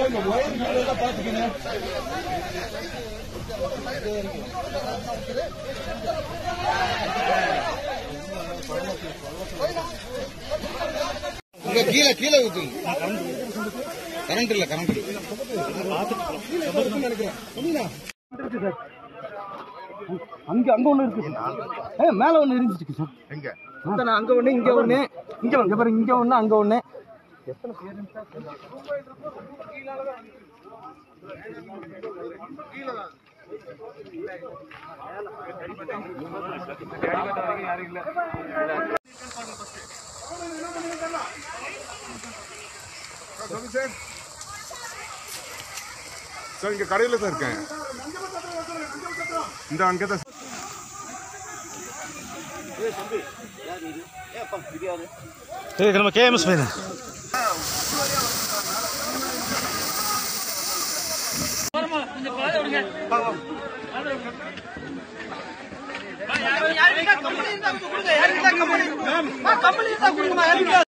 இந்த ஒயர் கீழே எல்லாம் பாத்துக்கங்க இங்க கீழே கீழே ஊத்துங்க கரண்ட் இல்ல கரண்ட் இல்ல அங்க அங்க ஒண்ணு இருக்கு ஏ மேல ஒண்ணு இருந்துச்சு சார் எங்க அத்தனை அங்க ஒண்ணு இங்க ஒண்ணு இங்க இங்க பாருங்க இங்க ஒண்ணு அங்க ஒண்ணு சொல்லு சார் சார் இங்க கடையில தான் இருக்கேன் இந்த அங்கே தான் இது நம்ம கேஎம்எஸ் பையன் கம்பெனி தான் கொடுங்க யாருக்கு கம்பெனி கம்பெனி தான் கொடுங்கம்மா யாருக்கு